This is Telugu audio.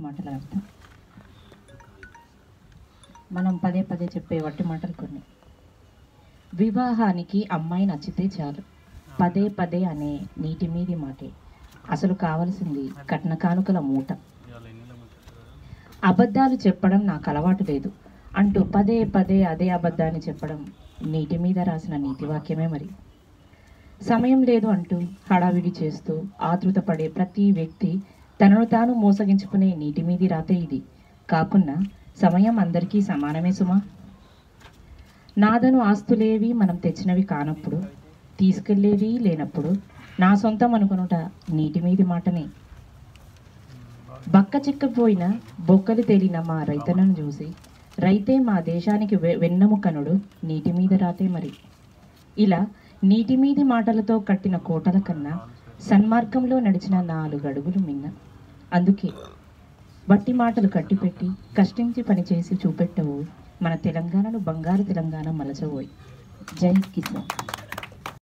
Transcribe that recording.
మాటల అర్థం మనం పదే పదే చెప్పే వట్టి మాటలు కొన్ని వివాహానికి అమ్మాయి నచ్చితే చాలు పదే పదే అనే నీటి మీది మాటే అసలు కావలసింది కట్న కానుకల మూట అబద్ధాలు చెప్పడం నాకు అలవాటు లేదు అంటూ పదే పదే అదే అబద్ధాన్ని చెప్పడం నీటి మీద రాసిన నీతి వాక్యమే మరి సమయం లేదు అంటూ హడావిడి చేస్తూ ఆతృత పడే ప్రతి వ్యక్తి తనను తాను మోసగించుకునే నీటి మీది రాతే ఇది కాకున్నా సమయం అందరికీ సమానమే సుమా నాదను ఆస్తులేవి మనం తెచ్చినవి కానప్పుడు తీసుకెళ్లేవి లేనప్పుడు నా సొంతం అనుకునుట నీటి మీది మాటనే బక్క చిక్కపోయిన బొక్కలు తేలిన మా రైతన్నను చూసి రైతే మా దేశానికి వె- వెన్నెముకనుడు నీటి మీద రాతే మరి ఇలా నీటి మీది మాటలతో కట్టిన కోటల కన్నా సన్మార్గంలో నడిచిన నాలుగు అడుగులు మిన్న అందుకే బట్టి మాటలు కట్టిపెట్టి కష్టించి పనిచేసి చూపెట్టవు మన తెలంగాణను బంగారు తెలంగాణ మలచబోయి జై కిసాన్